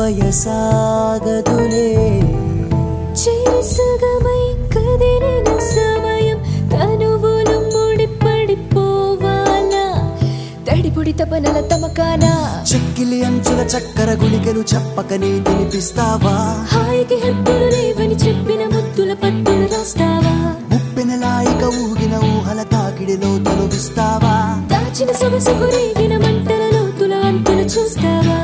వయసాగదులే చేసగమై కదిలిన సమయం తనువులు ముడిపడిపోవాలా తడిపుడి తపనల తమకానా చెక్కిలి అంచుల చక్కర గుళికలు చెప్పకనే తినిపిస్తావా హాయికి హద్దులు లేవని చెప్పిన ముద్దుల పద్దులు రాస్తావా ఉప్పెనలాయిక ఊగిన ఊహల తాకిడిలో తనువిస్తావా దాచిన సొగసుకు రేగిన మంటల లోతుల అంతులు చూస్తావా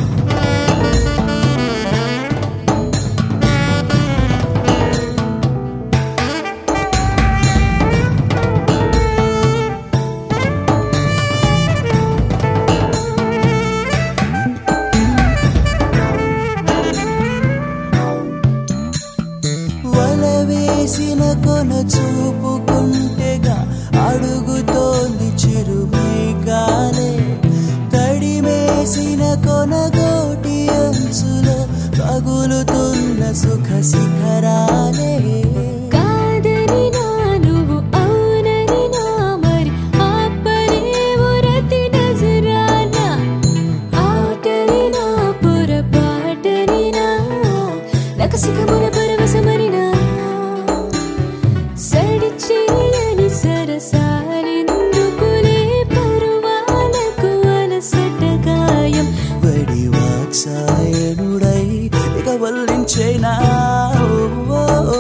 వల వేసిన కొన చూపుకుంటేగా అడుగుతోంది చిరుమేకాలే తడిమేసిన కొనగోటి అంచులో పగులుతున్న సుఖ శిఖరాలే కాదని నా నువ్వు అవునని నా మరి ఆపలేవు రతి నజరానా ఆటని నా పొరపాటని నా నకసికముల పరవశమని నా సడి చేయని సరసాలెందుకులే పరువాలకు అలసట గాయం వడి వాత్సాయనుడై ఇక వల్లించేనా ఓ, ఓ, ఓ.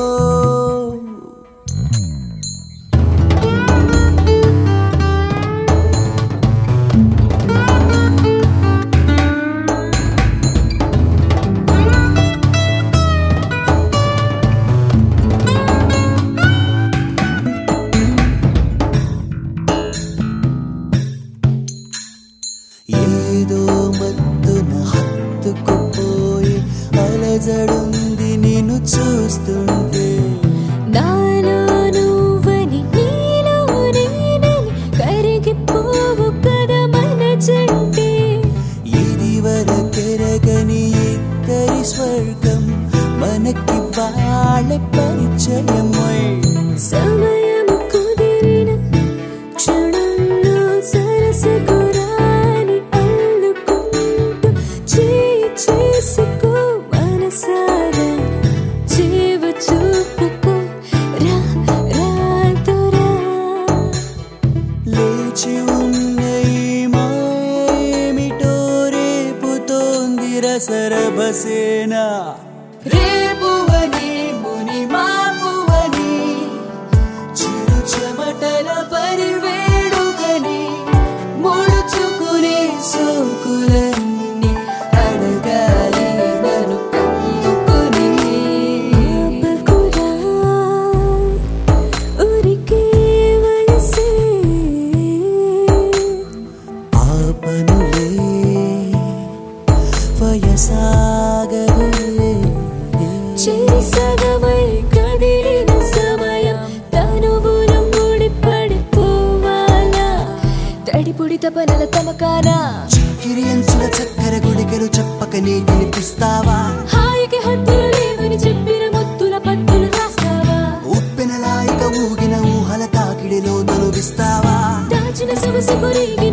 ఏదో మత్తున హత్తుకుపోయి అలజడుంది నిన్ను చూస్తుంటే నాలో నువ్వని నీలో నేనని కరిగిపోవు కదా మన జంటే ఇది వరకెరగని ఇద్దరి స్వర్గం మనకి వాళ్ళ పరిచయమై సమయము కుదిరిన క్షణంలో సరసకు రాని అల్లుకుంటూ చేయి చేసుకో మనసారా చేవ చూపుకో రా రాదురా లేచి ఉన్న ఈ మాయేమిటో రేపుతోంది రసరభసేనా రేపువని ముని మాపువని చిరు చెమటల పరివేడుగని ముడుచుకునే సోకులన్నీ అడగాలి నన్ను కమ్ముకుని ఆపకురా ఉరికే వయసే ఆపనులే వయసాగదులే చెరి సగమై కదిలిన సమయం తనువులు ముడిపడిపోవాలా తడిపుడి తపనల తమకానా చిక్కిరి అంచుల చక్కెర గుడికలు చెప్పకనే తినిపిస్తావా హాయికి హద్దులు లేవని చెప్పిన ముద్దుల పద్దులు రాస్తావా ఉప్పెనలాయిక ఊగిన ఊహల తాకిడిలో తనువిస్తావా దాచిన సొగసు కొరిగి